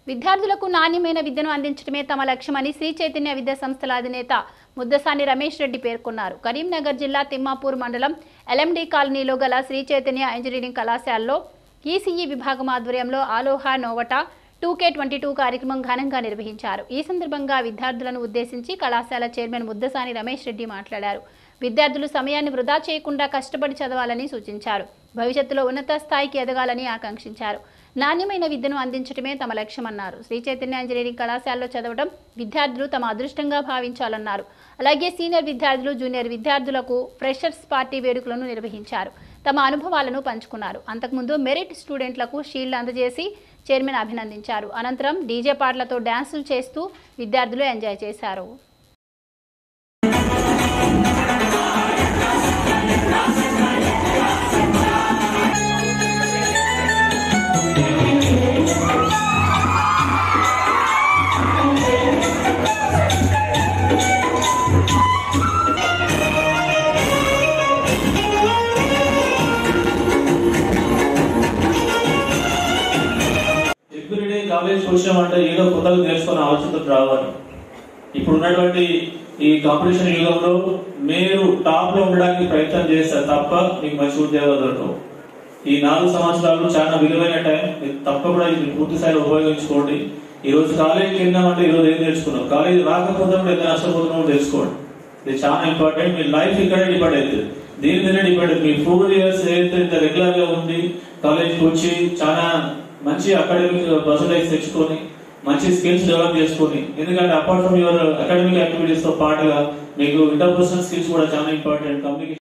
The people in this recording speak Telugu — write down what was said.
విద్యార్థులకు నాణ్యమైన విద్యను అందించడమే తమ లక్ష్యమని శ్రీ చైతన్య విద్యా సంస్థల అధినేత ముద్దసాని రమేష్ రెడ్డి పేర్కొన్నారు కరీంనగర్ జిల్లా తిమ్మాపూర్ మండలం ఎల్ఎండి కాలనీలో గల శ్రీ చైతన్య ఇంజనీరింగ్ కళాశాలలో ఈసీఈ విభాగం ఆధ్వర్యంలో ఆలోహా నోవటా టూ కే ట్వంటీ టూ కార్యక్రమం ఘనంగా నిర్వహించారు ఈ సందర్భంగా విద్యార్థులను ఉద్దేశించి కళాశాల చైర్మన్ ముద్దసాని రమేష్ రెడ్డి మాట్లాడారు విద్యార్థులు సమయాన్ని వృధా చేయకుండా కష్టపడి చదవాలని సూచించారు భవిష్యత్తులో ఉన్నత స్థాయికి ఎదగాలని ఆకాంక్షించారు నాణ్యమైన విద్యను అందించడమే తమ లక్ష్యమన్నారు శ్రీ చైతన్య ఇంజనీరింగ్ కళాశాలలో చదవడం విద్యార్థులు తమ అదృష్టంగా భావించాలన్నారు అలాగే సీనియర్ విద్యార్థులు జూనియర్ విద్యార్థులకు ఫ్రెషర్స్ పార్టీ వేడుకలను నిర్వహించారు తమ అనుభవాలను పంచుకున్నారు అంతకుముందు మెరిట్ స్టూడెంట్లకు షీల్డ్ అందజేసి చైర్మన్ అభినందించారు అనంతరం డీజే పాటలతో డ్యాన్సులు చేస్తూ విద్యార్థులు ఎంజాయ్ చేశారు ఎవ్రీడే కాలేజ్ వచ్చామంటే ఏదో కొత్తగా నేర్చుకునే ఆలోచనతో రావాలి ఇప్పుడు ఉన్నటువంటి ఈ కాంపిటీషన్ యుగంలో మీరు టాప్ లో ఉండడానికి ప్రయత్నం చేస్తారు తప్ప మీకు మంచి ఉద్యోగాలు దొరకవు ఈ నాలుగు సంవత్సరాలు చాలా విలువైన టైం మీరు తప్పకుండా ఇది పూర్తి స్థాయిలో ఉపయోగించుకోండి ఈ రోజు కాలేజీకి వెళ్ళామంటే ఈ రోజు ఏం నేర్చుకున్నాం కాలేజీ రాకపోతే కూడా ఎంత నష్టపోతున్నామో తెలుసుకోండి ఇది చాలా ఇంపార్టెంట్ మీ లైఫ్ ఇక్కడే డిపెండ్ అవుతుంది దీని మీద డిపెండ్ మీ ఫోర్ ఇయర్స్ ఏదైతే ఇంత రెగ్యులర్ గా ఉంది కాలేజ్కి వచ్చి చాలా మంచి అకాడమిక్ పర్సంటేజ్ తెచ్చుకొని మంచి స్కిల్స్ డెవలప్ చేసుకొని ఎందుకంటే apart from your academic activities తో పాటుగా మీకు ఇంటర్పర్సనల్ స్కిల్స్ కూడా చాలా ఇంపార్టెంట్ కమ్యూనికేషన్